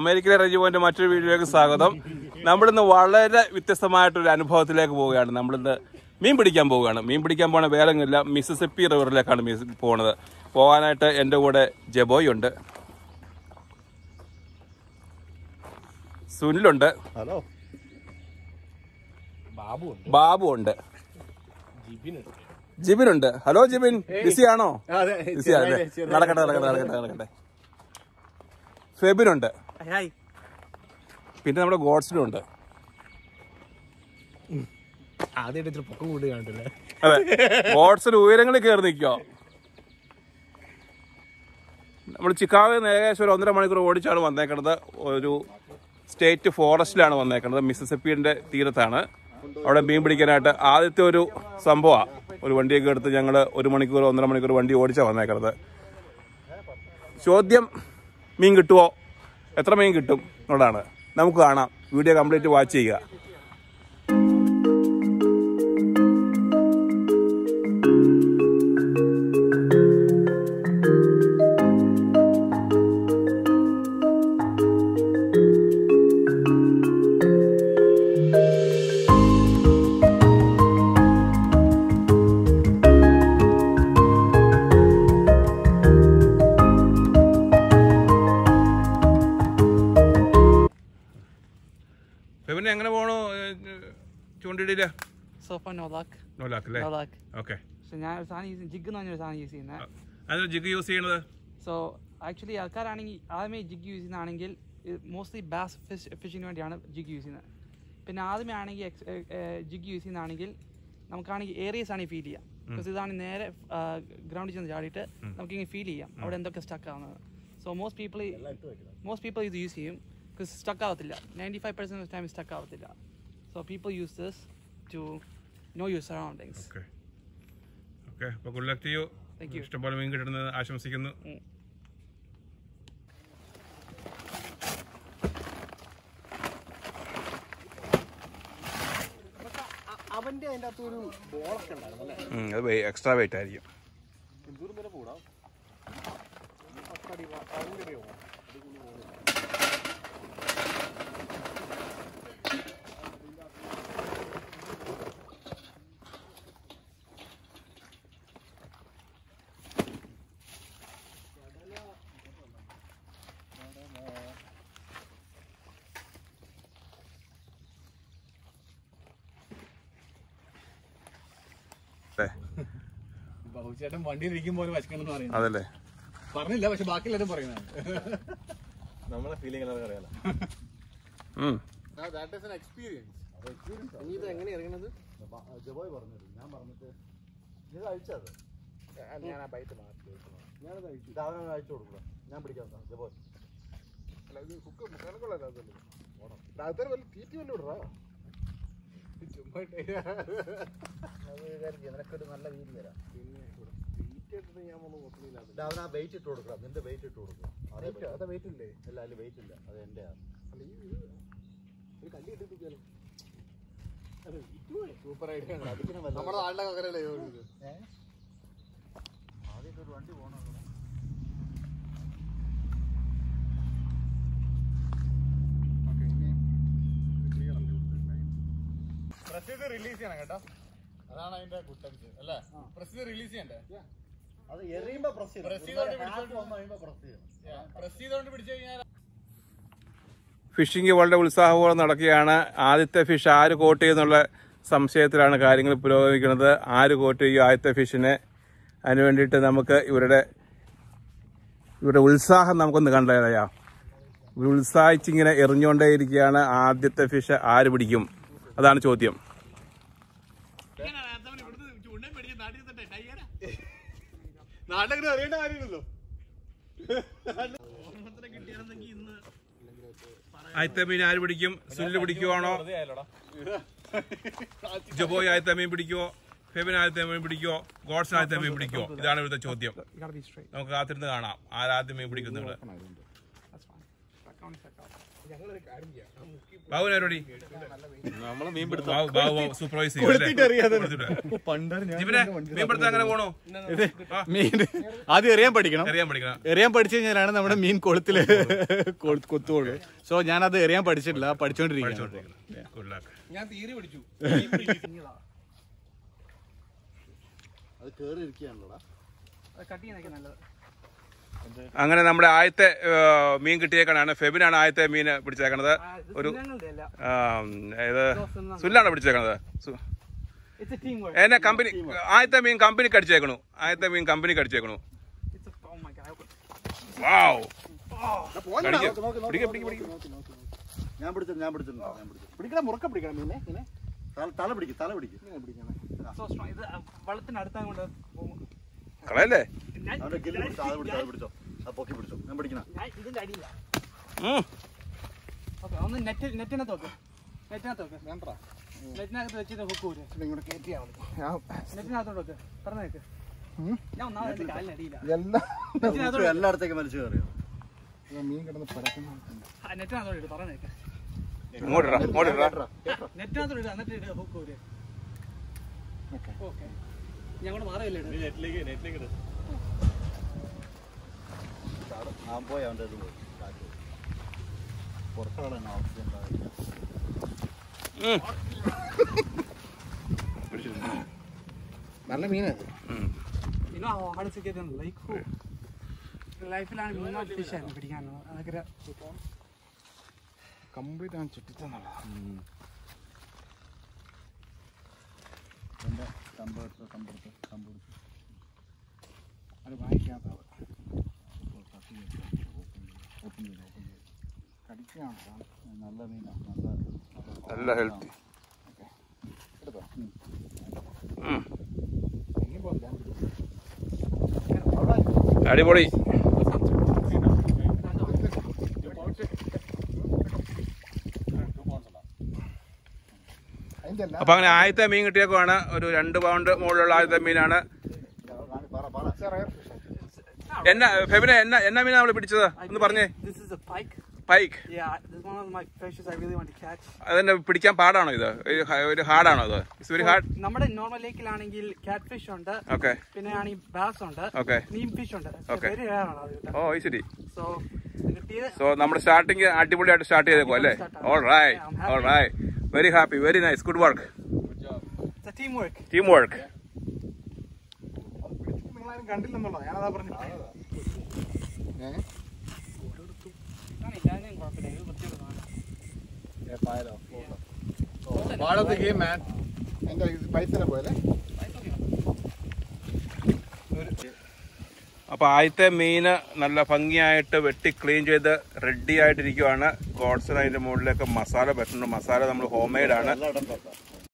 അമേരിക്കയിലെ റെജിമോന്റെ മറ്റൊരു വീഡിയോയിലേക്ക് സ്വാഗതം നമ്മളിന്ന് വളരെ വ്യത്യസ്തമായിട്ടൊരു അനുഭവത്തിലേക്ക് പോവുകയാണ് നമ്മളിന്ന് മീൻ പിടിക്കാൻ പോവുകയാണ് മീൻ പിടിക്കാൻ പോണ വേറെങ്ങില്ല മിസിസിപ്പി റിവറിലേക്കാണ് മീസ് പോണത് പോകാനായിട്ട് എൻ്റെ കൂടെ ജബോയ് ഉണ്ട് സുനിലുണ്ട് ഹലോ ബാബു ബാബു ഉണ്ട് ജിബിനുണ്ട് ജിബിനുണ്ട് ഹലോ ജിബിൻ ബിസിയാണോ അതെ ബിസിയാണല്ലേ നടക്കട്ടെ നടക്കട്ടെ നടക്കട്ടെ നടക്കട്ടെ ഫെബിനുണ്ട് ഹായ് പിന്നെ നമ്മുടെ ഗോഡ്സിനും ഉണ്ട് ആദ്യമായിട്ട് ഇച്ചിരി പൊക്കം കൂടി കണ്ടില്ലേ അതെ ഗോഡ്സിന് ഉയരങ്ങളിൽ കയറി നിൽക്കോ നമ്മൾ ചിക്കാഗോയിൽ നിന്ന് ഏകദേശം ഒരു ഒന്നര മണിക്കൂർ ഓടിച്ചാണ് വന്നേക്കുന്നത് ഒരു സ്റ്റേറ്റ് ഫോറസ്റ്റിലാണ് വന്നേക്കുന്നത് മിസിസിപ്പിന്റെ തീരത്താണ് അവിടെ മീൻ പിടിക്കാനായിട്ട് ആദ്യത്തെ ഒരു സംഭവമാണ് ഒരു വണ്ടിയൊക്കെ എടുത്ത് ഞങ്ങൾ ഒരു മണിക്കൂർ ഒന്നര മണിക്കൂർ വണ്ടി ഓടിച്ചാണ് വന്നേക്കുന്നത് ചോദ്യം മീൻ കിട്ടുമോ എത്ര മീൻ കിട്ടും എന്നുള്ളതാണ് നമുക്ക് കാണാം വീഡിയോ കംപ്ലീറ്റ് വാച്ച് ചെയ്യുക ഫെബിനെ എങ്ങനെ പോണു ചൂണ്ടിടിയില്ല So far, no luck. നോലാക്കല്ലേ No luck. ഓക്കെ പക്ഷെ ഞാൻ ഒരു സാധനം യൂസ് ജിഗ് എന്ന് പറഞ്ഞൊരു സാധനം യൂസ് ചെയ്യുന്നത് അതിന് ജിഗ് യൂസ് ചെയ്യണത് സോ ആക്ച്വലി ആൾക്കാരാണെങ്കിൽ ആദ്യമേ ജിഗ് യൂസ് ചെയ്യുന്നതാണെങ്കിൽ മോസ്റ്റ്ലി ബാസ് ഫിഷ് ഫിഷിന് വേണ്ടിയാണ് ജിഗ് യൂസ് ചെയ്യുന്നത് പിന്നെ ആദ്യമേ ആണെങ്കിൽ ജിഗ് യൂസ് ചെയ്യുന്നതാണെങ്കിൽ നമുക്കാണെങ്കിൽ ഏരിയസ് ആണ് ഫീൽ ചെയ്യാം ബിക്കോസ് ഇതാണ് നേരെ ഗ്രൗണ്ടിൽ ചെന്ന് ചാടിയിട്ട് നമുക്കിങ്ങനെ ഫീൽ ചെയ്യാം അവിടെ എന്തൊക്കെ സ്റ്റക്ക് ആവുന്നത് so most people most people ഇത് യൂസ് ചെയ്യും ബിക്കോസ് സ്റ്റക്ക് ആവത്തില്ല ninety five percent time stuck ആവത്തില്ല so people use this to know your surroundings okay okay അപ്പോൾ ഗുഡ് ലക്ക് ചെയ്യൂ Thank you. ഇഷ്ടംപോലെ മീൻ കിട്ടുന്നത് ആശംസിക്കുന്നു ഉം. അവന്റെ അതിന്റെ അകത്ത് ഒരു ബോളൊക്കെ ഉണ്ടായിരുന്നു അല്ലേ ഉം, അത് എക്സ്ട്രാ വെയിറ്റ് ആയിരിക്കും എന്തോരം വരെ കൂടാം പത്തടി പതിനഞ്ച് അടിയോ അല്ലേ ബഹുചേട്ടൻ വണ്ടിയിൽ ഇരിക്കുമ്പോൾ വശക്കണമെന്ന് പറയുന്നത് അതല്ലേ പറഞ്ഞില്ല പക്ഷെ ബാക്കി എല്ലാവരും പറയുന്നതാണ് നമ്മളെ ഫീലിംഗ് എല്ലാവർക്കും അറിയാലോ ഉം. ദാറ്റ് ഈസ് എൻ എക്സ്പീരിയൻസ് നീ ഇത് എങ്ങനെ ഇറങ്ങണത് ജബോയ് പറഞ്ഞത് ഞാൻ പറഞ്ഞിട്ട് ഇത് അയച്ചത് ഞാൻ ആ ബൈറ്റ് മാറ്റി ഞാനത് അയച്ചു ഇത് അവനവൻ അയച്ചു കൊടുക്കുക ഞാൻ പിടിക്കാൻ സാർ ജബോയ് അല്ല ഇത് കുക്ക് മുക്കാനൊക്കെ അകത്തൊരു വലിയ തീറ്റി വല്ല ഇടറാ ചുമ്മായിട്ട് അത് വിചാരിക്കും നിനക്കൊരു നല്ല വീതി തരാം പിന്നെ തീറ്റ ഇട്ടിട്ട് ഞാൻ ഒന്നും കൊത്തില്ല ഇത് അവൻ ആ വെയിറ്റ് ഇട്ട് കൊടുക്കണം നിന്റെ വെയിറ്റ് ഇട്ട് കൊടുക്കുക അതേ വെയിറ്റ് അതാ വെയിറ്റ് ഇല്ലേ ഇല്ല അതിൽ വെയിറ്റ് ഇല്ല അത് എൻ്റെ അല്ല ഈ ഇത് ഒരു കല്ലി ഇട്ടിരിക്കാലോ സൂപ്പർ ഐഡിയ നമ്മുടെ നാട്ടിലെ കക്കരല്ലേ ഇത് ആദ്യം ഒരു വണ്ടി പോകണം പ്രസ് ചെയ്ത് റിലീസ് ചെയ്യണം കേട്ടോ അതാണ് അതിന്റെ കുട്ടൻസ് അല്ലേ പ്രസ് ചെയ്ത് റിലീസ് ചെയ്യണ്ടേ അത് എറിയുമ്പോൾ പ്രസ് Press ചെയ്തോണ്ട് ചെയ്യണം പിടിച്ചോണ്ട് വന്ന് കഴിയുമ്പോൾ പ്രസ് ചെയ്യണം പ്രസ് ചെയ്തോണ്ട് പിടിച്ചു കഴിഞ്ഞാൽ ഫിഷിംഗ് വളരെ ഉത്സാഹപൂർവ്വം നടക്കുകയാണ് ആദ്യത്തെ ഫിഷ് ആര് കോട്ട് ചെയ്യുന്നുള്ള സംശയത്തിലാണ് കാര്യങ്ങൾ പുരോഗമിക്കുന്നത് ആര് കോട്ട് ചെയ്യും ആദ്യത്തെ ഫിഷിനെ അതിനു വേണ്ടിയിട്ട് നമുക്ക് ഇവരുടെ ഇവരുടെ ഉത്സാഹം നമുക്കൊന്ന് കണ്ടറിയാം ഇവർ ഉത്സാഹിച്ചിങ്ങനെ എറിഞ്ഞുകൊണ്ടേയിരിക്കുകയാണ് ആദ്യത്തെ ഫിഷ് ആര് പിടിക്കും അതാണ് ചോദ്യം നാട്ടിൽ അറിയേണ്ട കാര്യമില്ലല്ലോ ആദ്യത്തെ മീൻ ആര് പിടിക്കും സുനിൽ പിടിക്കുവാണോ ജബോയ് ആദ്യത്തെ മീൻ പിടിക്കുവോ ഫെബിൻ ആദ്യത്തെ മീൻ പിടിക്കുവോ ഗോഡ്സൺ ആദ്യത്തെ മീൻ പിടിക്കുവോ ഇതാണ് ഇവിടുത്തെ ചോദ്യം You gotta be straight. നമുക്ക് കാത്തിരുന്ന് കാണാം ആരാദ്യം മീൻ പിടിക്കുന്നത് That's fine. That counts, that counts. ബാബുവിന് പരിപാടി നമ്മളെ മീൻ പിടുത്തം ബാബു ബാബു സൂപ്പർവൈസ് ചെയ്യും അല്ലേ? കൊടുത്തിട്ട്. പണ്ടാണ് ഞാൻ ജിബിനെ മീൻ പിടുത്തം അങ്ങനെ പോണോ ആ, മീൻ ആദ്യം എറിയാൻ പഠിക്കണം അറിയാൻ പഠിക്കണം എറിയാൻ പഠിച്ചു കഴിഞ്ഞാലാണ് നമ്മുടെ മീൻ കൊളുത്തില് കൊളു- കൊത്തുള്ളൂ സോ ഞാനത് എറിയാൻ പഠിച്ചിട്ടില്ല പഠിച്ചോണ്ടിരിക്കുകയാണ് Good luck. അത് കേറി ഇരിക്കുകയാണല്ലോടാ കട്ട് ചെയ്യുന്നതൊക്കെ നല്ലത് അങ്ങനെ നമ്മുടെ ആദ്യത്തെ ആ, മീൻ കിട്ടിയേക്കാണ് ഫെബിനാണ് ആദ്യത്തെ മീൻ പിടിച്ചേക്കണത് ഒരു ഞങ്ങളുടെ അല്ല ആ, ഇത് സുല്ലാണ് പിടിച്ചേക്കണത് സു- ഇറ്റ്സ് എ ടീം വർക്ക് എന്നെ കമ്പനി ആദ്യത്തെ മീൻ കമ്പനിക്ക് അടിച്ചേക്കണു ആദ്യത്തെ മീൻ കമ്പനിക്ക് അടിച്ചേക്കണു it's oh my god wow നോക്കി, നോക്കി, നോക്കി, നോക്കി, നോക്കി. ഞാൻ പിടിച്ചു ഞാൻ പിടിച്ചിട്ടുണ്ടോ ഞാൻ പിടിച്ചു പിടിക്കണം മുറുക്ക പിടിക്കണം മീനെ ഇങ്ങനെ തല തല പിടിക്കും തല പിടിക്കും ഇങ്ങനെ പിടിക്കണം സോ സ്ട്രോങ് ഇത് വള്ളത്തിന് അടുത്താൻ കൊണ്ട് കളയല്ലേ ഞാൻ അവന്റെ ഗില്ല് പിടിച്ചോ അത് പിടിച്ചോ അത് പിടിച്ചോ അത് പൊക്കി പിടിച്ചോ ഞാൻ പിടിക്കണം ഞാൻ ഇതിന്റെ അടിയില്ല ഉം. ഓക്കെ ഒന്ന് നെറ്റ് നെറ്റിനകത്ത് നോക്ക് നെറ്റിനകത്ത് നോക്ക് വേണ്ട നെറ്റിനകത്ത് വെച്ചിട്ട് ഹുക്ക് ഊര് ഇങ്ങോട്ട് കയറ്റിയാ മതി ഞാൻ നെറ്റിനകത്തോട്ട് നോക്ക് പറഞ്ഞു നോക്ക് ഞാൻ ഒന്നാമത് എന്റെ കാലിന് അടിയില്ല എല്ലാം എല്ലായിടത്തേക്കും വലിച്ചു കയറിയോ മീൻ കിടന്ന് പരക്കുന്ന ആ, നെറ്റിനകത്തോട്ട് ഇട്ട് പറഞ്ഞു നോക്ക് ഇങ്ങോട്ടിടാ ഇങ്ങോട്ടിടാ നെറ്റിനകത്തോട്ട് ഇട്ട് എന്നിട്ട് ഇട്ട് ഹുക്ക് ഊര് ഓക്കെ ഞങ്ങളുടെ മാറിയല്ലേ ഇട് ഞാൻ പോയി അവൻ്റെ ഇത് പോയി കാറ്റ്. പുറത്തോളം ആവശ്യം ഉണ്ടാവില്ല ഉം. നല്ല മീനത് ഉം. ഇനോ ഹാർഡ് സിക്കറ്റ് ലൈക്ക് ലൈഫിലാണ് മീനോ ഫിഷായിരുന്നു പിടിക്കാനോ അതൊക്കെ കംപ്ലീറ്റ് ആണ് ചുറ്റിച്ചെന്നുള്ളത് എൻ്റെ കമ്പെടുത്ത് കമ്പെടുത്ത് കമ്പെടുത്ത് അത് വാങ്ങിക്കാത്തത് ഓപ്പൺ ചെയ്ത് ഓപ്പൺ ചെയ്ത് കടിക്കുകയാണ് നല്ല മീനാണ് നല്ല നല്ല ഹെൽത്തി എടുത്തോ ഉം. ഇനി പോലെ അടിപൊളി അതിൻ്റെ അല്ല അപ്പൊ അങ്ങനെ ആദ്യത്തെ മീൻ കിട്ടിയേക്കുവാണ് ഒരു രണ്ട് പൗണ്ട് മുകളിലുള്ള ആദ്യത്തെ മീനാണ് പറ പറ എന്നാ ഫെബിനെ എന്നാ എന്നാ മീനാ നമ്മൾ പിടിച്ചത് ഒന്ന് പറഞ്ഞേ This is a pike. Pike Yeah, this is one of my fishes I really want to catch. അതെന്നെ പിടിക്കാൻ പാടാണോ ഇത് ഒരു ഹ- ഒരു ഹാർഡാണോ അത് ഇറ്റ്സ് വെരി ഹാർഡ് നമ്മുടെ നോർമൽ ലേക്കിലാണെങ്കിൽ ക്യാറ്റ് ഫിഷ് ഉണ്ട് ഓക്കെ പിന്നെ ആണെങ്കിൽ ബാസ് ഉണ്ട് ഓക്കെ നീം ഫിഷ് ഉണ്ട് Okay. വെരി റയർ ആണ് അത് ഓ ശരി സോ കിട്ടിയത് സോ നമ്മുടെ സ്റ്റാർട്ടിങ് അടിപൊളിയായിട്ട് സ്റ്റാർട്ട് ചെയ്തേക്കോ അല്ലേ all right all right very happy very nice good work it's a team work team work നിങ്ങളാരും കണ്ടില്ലെന്നുള്ളത് ഞാനതാ പറഞ്ഞു ഏഹ് Part of the game, man. എൻ്റെ പൈസനെ പോലെ അപ്പൊ ആദ്യത്തെ മീന് നല്ല ഭംഗിയായിട്ട് വെട്ടി ക്ലീൻ ചെയ്ത് റെഡി ആയിട്ടിരിക്കുവാണ് ഗോഡ്സൺ അതിന്റെ മുകളിലേക്ക് മസാല പറ്റുന്നുണ്ട് മസാല നമ്മൾ ഹോം മെയ്ഡ് ആണ് എല്ലാം ഇടണ്ട കേട്ടോ.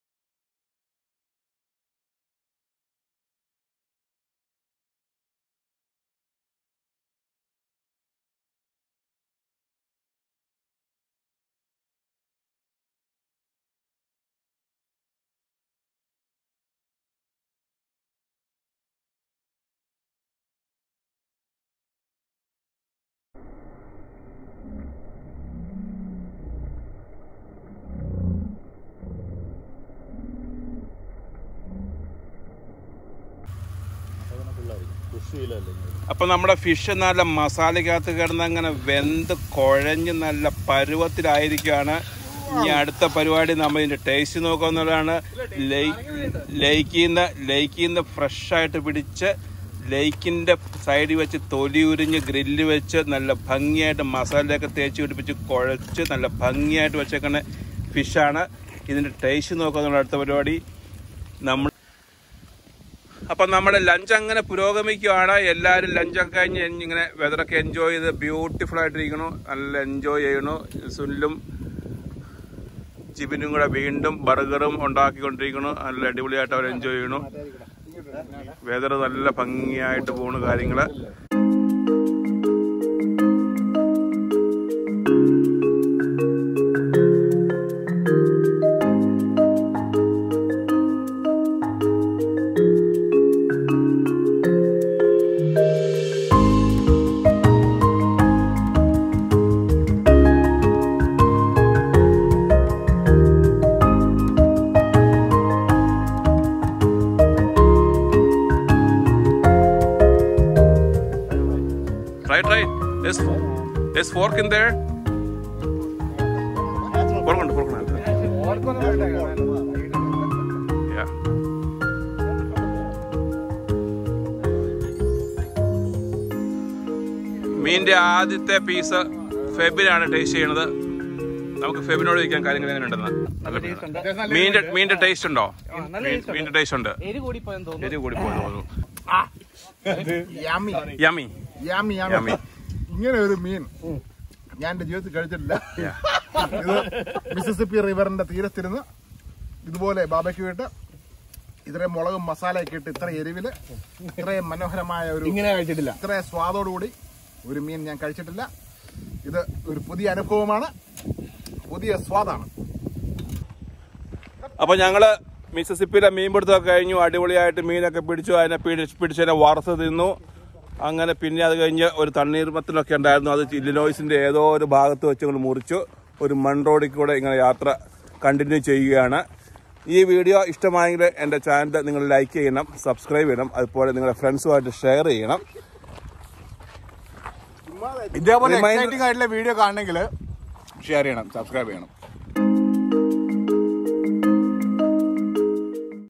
അതങ്ങനെ പിള്ളേർക്ക് കൃഷിയിലല്ലേ അപ്പൊ നമ്മുടെ ഫിഷ് നല്ല മസാലയ്ക്കകത്ത് കിടന്ന് അങ്ങനെ വെന്ത് കുഴഞ്ഞ് നല്ല പരുവത്തിലായിരിക്കുകയാണ് ഇനി അടുത്ത പരിപാടി നമ്മൾ ഇതിന്റെ ടേസ്റ്റ് നോക്കുക എന്നുള്ളതാണ് ലേക്കിൽ നിന്ന് ലേക്കിൽ നിന്ന് ഫ്രഷ് ആയിട്ട് പിടിച്ച് ലേക്കിന്റെ സൈഡിൽ വെച്ച് തൊലി ഉരിഞ്ഞ് ഗ്രില്ല് വെച്ച് നല്ല ഭംഗിയായിട്ട് മസാലയൊക്കെ തേച്ച് പിടിപ്പിച്ച് കുഴച്ച് നല്ല ഭംഗിയായിട്ട് വെച്ചേക്കുന്ന ഫിഷാണ് ഇതിന്റെ ടേസ്റ്റ് നോക്കുക എന്നുള്ള അടുത്ത പരിപാടി നമ്മൾ അപ്പം നമ്മുടെ ലഞ്ച് അങ്ങനെ പുരോഗമിക്കുകയാണ് എല്ലാവരും ലഞ്ചൊക്കെ കഴിഞ്ഞ് ഇനി ഇങ്ങനെ വെതറൊക്കെ എൻജോയ് ചെയ്ത് ബ്യൂട്ടിഫുൾ ആയിട്ടിരിക്കണു നല്ല എൻജോയ് ചെയ്യണു സുനിലും ജിബിനും കൂടെ വീണ്ടും ബർഗറും ഉണ്ടാക്കിക്കൊണ്ടിരിക്കണു നല്ല അടിപൊളിയായിട്ട് അവർ എൻജോയ് ചെയ്യണു വെതർ നല്ല ഭംഗിയായിട്ട് പോണു കാര്യങ്ങള് Try, try. There's, there's fork in there. Fork ഉണ്ട്, fork ഉണ്ട്. Yeah. മീനിന്റെ ആദ്യത്തെ പീസ് ഫെബിനാണ് ടേസ്റ്റ് ചെയ്യണത് നമുക്ക് ഫെബിനോട് ചോദിക്കാൻ കാര്യങ്ങൾ എങ്ങനെ ഉണ്ടെന്ന് നല്ല മീനാണ്. മീനിന്റെ മീനിന്റെ ടേസ്റ്റ് ഉണ്ടോ മീൻ- മീനിന്റെ ടേസ്റ്റ് ഉണ്ട് എരി കൂടി പോയെന്ന് തോന്നുന്നു എരി കൂടി പോയി തോന്നുന്നു yummy yummy yummy yummy. Yummy ഇങ്ങനെ ഒരു മീൻ ഞാൻ എന്റെ ജീവിതത്തിൽ കഴിച്ചിട്ടില്ല ഇത് മിസിസിപ്പി റിവറിന്റെ തീരത്തിരുന്ന് ഇതുപോലെ ബാബയ്ക്ക് ഇട്ട് ഇത്രയും മുളകും മസാലയൊക്കെ ഇട്ട് ഇത്ര എരിവില് ഇത്രയും മനോഹരമായ ഒരു ഇങ്ങനെ കഴിച്ചിട്ടില്ല ഇത്രയും സ്വാദോടുകൂടി ഒരു മീൻ ഞാൻ കഴിച്ചിട്ടില്ല ഇത് ഒരു പുതിയ അനുഭവമാണ് പുതിയ സ്വാദാണ് അപ്പൊ ഞങ്ങള് മിസസിപ്പിയിലെ മീൻ പിടുത്തമൊക്കെ കഴിഞ്ഞു അടിപൊളിയായിട്ട് മീനൊക്കെ പിടിച്ചു അതിനെ പിടിച്ച് പിടിച്ചതിനെ വറുത്ത് തിന്നു അങ്ങനെ പിന്നെ അത് കഴിഞ്ഞ് ഒരു തണ്ണീർമത്തിലൊക്കെ ഉണ്ടായിരുന്നു അത് ഇല്ലിനോയ്സിന്റെ ഏതോ ഒരു ഭാഗത്ത് വെച്ച് ഞങ്ങൾ മുറിച്ചു ഒരു മൺ റോഡിൽ കൂടെ ഇങ്ങനെ യാത്ര കണ്ടിന്യൂ ചെയ്യുകയാണ് ഈ വീഡിയോ ഇഷ്ടമായെങ്കിൽ എൻ്റെ ചാനൽ നിങ്ങൾ ലൈക്ക് ചെയ്യണം സബ്സ്ക്രൈബ് ചെയ്യണം അതുപോലെ നിങ്ങളുടെ ഫ്രണ്ട്സുമായിട്ട് ഷെയർ ചെയ്യണം ഇതേപോലെ Reminder- എക്സൈറ്റിംഗ് ആയിട്ടുള്ള വീഡിയോ കാണണമെങ്കിൽ ഷെയർ ചെയ്യണം സബ്സ്ക്രൈബ് ചെയ്യണം